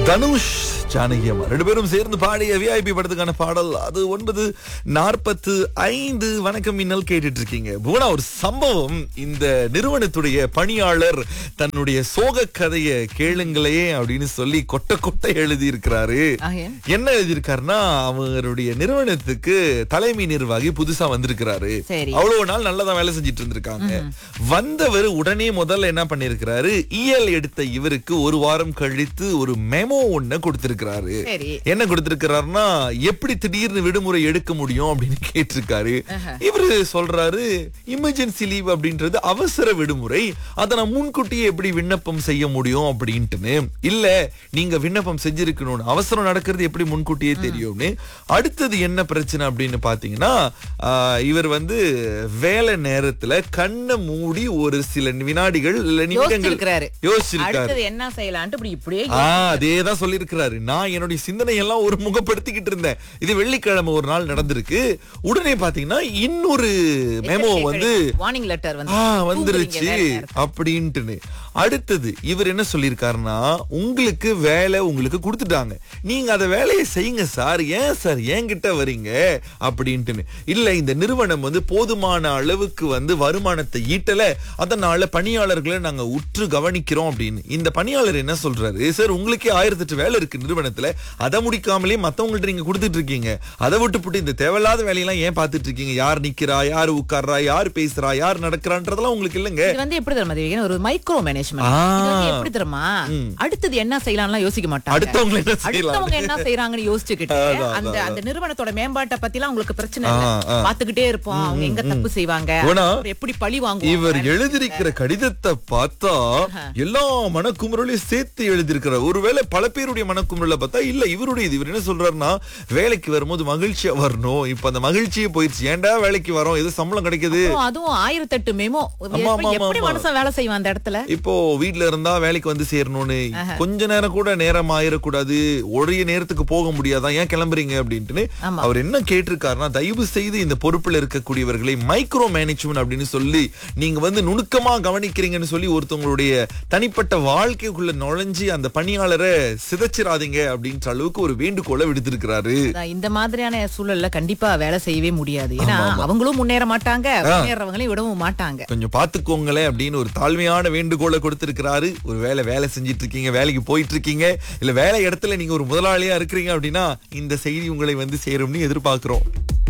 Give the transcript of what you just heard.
தனுஷ் ஜானகி அம்மா ரெண்டு பேரும் சேர்ந்து பாடிய விஐபி படத்துக்கான பாடல் அது ஒன்பது நாற்பத்து ஐந்து வணக்கம் மின்னல் கேட்டுட்டு இருக்கீங்க புவனா ஒரு சம்பவம் இந்த நிறுவனத்துடைய பணியாளர் தன்னுடைய சோக கதையை கேளுங்களே அப்படின்னு சொல்லி கொட்ட கொட்ட எழுதி இருக்கிறாரு ஆகையா? என்ன எழுதியிருக்காருன்னா அவருடைய நிறுவனத்துக்கு தலைமை நிர்வாகி புதுசா வந்திருக்கிறாரு சரி. அவ்வளவு நாள் நல்லதா வேலை செஞ்சுட்டு இருந்திருக்காங்க வந்தவர் உடனே முதல்ல என்ன பண்ணிருக்கிறாரு இயல் எடுத்த இவருக்கு ஒரு வாரம் கழித்து ஒரு மெமோ ஒண்ணு கொடுத்திருக்கிறாரு சரி. என்ன கொடுத்திருக்கிறாருன்னா எப்படி திடீர்னு விடுமுறை எடுக்க முடியும் அப்படின்னு கேட்டிருக்காரு இவரு சொல்றாரு எமர்ஜென்சி லீவ் அப்படின்றது அவசர விடுமுறை அதை நான் முன்கூட்டியே எப்படி விண்ணப்பம் செய்ய முடியும் அப்படின்ட்டுன்னு இல்ல நீங்க விண்ணப்பம் செஞ்சிருக்கணும்னு அவசரம் நடக்கிறது எப்படி முன்கூட்டியே தெரியும்னு அடுத்தது என்ன பிரச்சனை அப்படின்னு பாத்தீங்கன்னா ஆஹ், இவர் வந்து வேலை நேரத்துல கண்ணை மூடி ஒரு சில வினாடிகள் இல்ல நிமிடங்கள் யோசிச்சிருக்கிறாரு. யோசிச்சிருக்காரு அடுத்தது என்ன செய்யலான்ட்டு இப்படி இப்படியே ஆ அதேதான் சொல்லியிருக்கிறாரு நான் என்னுடைய சிந்தனை எல்லாம் ஒரு முகப்படுத்திக்கிட்டு இருந்தேன் இது வெள்ளிக்கிழமை ஒரு நாள் நடந்திருக்கு உடனே பாத்தீங்கன்னா இன்னொரு மெமோ வந்து வார்னிங் லெட்டர் வந்து ஆ தூங்குறீங்க வந்துருச்சு வேலை நேரத்துல. அப்படின்ட்டுன்னு அடுத்தது இவர் என்ன சொல்லியிருக்காருன்னா உங்களுக்கு வேலை உங்களுக்கு கொடுத்துட்டாங்க நீங்க அந்த வேலையை செய்யுங்க சார் ஏன் சார் என்கிட்ட வரீங்க அப்படின்ட்டுன்னு இல்ல இந்த நிறுவனம் வந்து போதுமான அளவுக்கு வந்து வருமானத்தை ஈட்டல அதனால பணியாளர்களை நாங்க உற்று கவனிக்கிறோம் அப்படின்னு இந்த பணியாளர் என்ன சொல்றாரு சார் உங்களுக்கே ஆயிரத்தி எட்டு வேலை இருக்கு நிறுவனத்துல அதை முடிக்காமலே மத்தவங்கள்ட்ட நீங்க கொடுத்துட்டு இருக்கீங்க அதை விட்டுப்புட்டு இந்த தேவையில்லாத வேலையெல்லாம் ஏன் பார்த்துட்டு இருக்கீங்க யார் நிக்கிறா யார் உட்கார்றா யார் பேசுறா யார் நடக்கிறான்றதெல்லாம் உங்களுக்கு இல்லைங்க இது வந்து எப்படி தெரியுமா தேவிகன்? ஒரு மைக்ரோ மேனேஜ்மெண்ட் ஆ. இது வந்து எப்படி தெரியுமா அடுத்தது என்ன செய்யலாம்லாம் யோசிக்க மாட்டாங்க அடுத்தவங்க என்ன செய்யலாம் அடுத்தவங்க என்ன செய்யறாங்கன்னு யோசிச்சுக்கிட்டு அதான், அந்த அந்த நிறுவனத்தோட மேம்பாட்டை பத்திலாம் உங்களுக்கு பிரச்சனை ஆ, இல்ல ஆ. பாத்துக்கிட்டே இருப்போம் அவங்க எங்க தப்பு செய்வாங்க ஆனா, அப்புறம் எப்படி பழி இவர் வாங்குவாங்க எழுதியிருக்கிற கடிதத்தை பார்த்தா எல்லா மனக்குமுறலையும் சேர்த்து எழுதியிருக்கிறார் ஒருவேளை பல பேருடைய மனக்குமுறல பார்த்தா இல்ல இவருடைய இது இவர் என்ன சொல்றாருன்னா வேலைக்கு வரும்போது மகிழ்ச்சியா வரணும் இப்ப அந்த மகிழ்ச்சியே போயிடுச்சு ஏன்டா வேலைக்கு வரோம் ஏதோ சம்பளம் கிடைக்குது அப்புறம் அதுவும் ஆயிரத்தெட்டு மெமோ ஆமா, ஆமா, எப்படி ஆமா. மனுஷன் வேலை செய்வான் அந்த இடத்துல இப்போ வீட்ல இருந்தா வேலைக்கு வந்து சேரணும்னு கொஞ்ச நேரம் கூட நேரம் ஆயிடக்கூடாது ஒரே நேரத்துக்கு போக முடியாதான் ஏன் கிளம்புறீங்க அப்படின்ட்டுன்னு ஆமா. அவர் என்ன கேட்டிருக்காருன்னா தயவு செய்து இந்த பொறுப்புல இருக்கக்கூடியவர்களை மைக்ரோ மேனேஜ்மெண்ட் அப்படின்னு சொல்லி நீங்க வந்து நுணுக்கமா கவனிக்கிறீங்கன்னு சொல்லி ஒருத்தவங்களுடைய தனிப்பட்ட வாழ்க்கைக்குள்ள நுழைஞ்சு அந்த பணியாளரை சிதைச்சிராதீங்க அப்படின்ற அளவுக்கு ஒரு வேண்டுகோளை விடுத்திருக்கிறாரு அதான் இந்த மாதிரியான சூழல்ல கண்டிப்பா வேலை செய்யவே முடியாது ஏன்னா அவங்களும் முன்னேற மாட்டாங்க முன்னேறவங்களையும் விடவும் மாட்டாங்க கொஞ்சம் பாத்துக்கோங்களேன் அப்படின்னு ஒரு தாழ்மையான வேண்டுகோளை கொடுத்திருக்கிறாரு ஒரு வேலை வேலை செஞ்சிட்டு இருக்கீங்க வேலைக்கு போயிட்டு இருக்கீங்க இல்ல வேலை இடத்துல நீங்க ஒரு முதலாளியா இருக்கிறீங்க அப்படின்னா இந்த செய்தி உங்களை வந்து சேரும்னு எதிர்பார்க்கிறோம்